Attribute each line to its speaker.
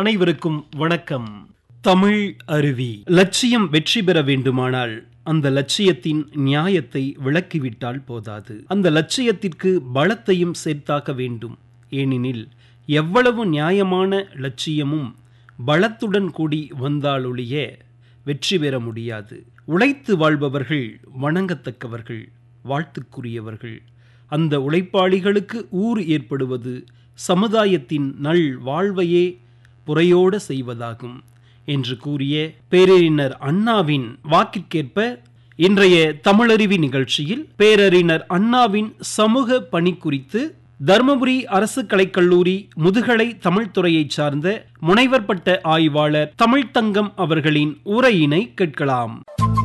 Speaker 1: அனைவருக்கும் வணக்கம் தமிழ் அருவி லட்சியம் வெற்றி பெற வேண்டுமானால் அந்த லட்சியத்தின் நியாயத்தை விளக்கிவிட்டால் போதாது அந்த லட்சியத்திற்கு பலத்தையும் சேர்த்தாக்க வேண்டும் ஏனெனில் எவ்வளவு நியாயமான லட்சியமும் பலத்துடன் கூடி வந்தாலொழிய வெற்றி பெற முடியாது உழைத்து வாழ்பவர்கள் வணங்கத்தக்கவர்கள் வாழ்த்துக்குரியவர்கள் அந்த உழைப்பாளிகளுக்கு ஊறு ஏற்படுவது சமுதாயத்தின் நல் வாழ்வையே புறையோட செய்வதாகும் என்று கூறிய பேரறிஞர் அண்ணாவின் வாக்கிற்கேற்ப இன்றைய தமிழருவி நிகழ்ச்சியில் பேரறிஞர் அண்ணாவின் சமூக பணி குறித்து தருமபுரி அரசு கலைக்கல்லூரி முதுகலை தமிழ் துறையைச் சார்ந்த முனைவர் பட்ட ஆய்வாளர் தமிழ்த்தங்கம் அவர்களின் உரையினை கேட்கலாம்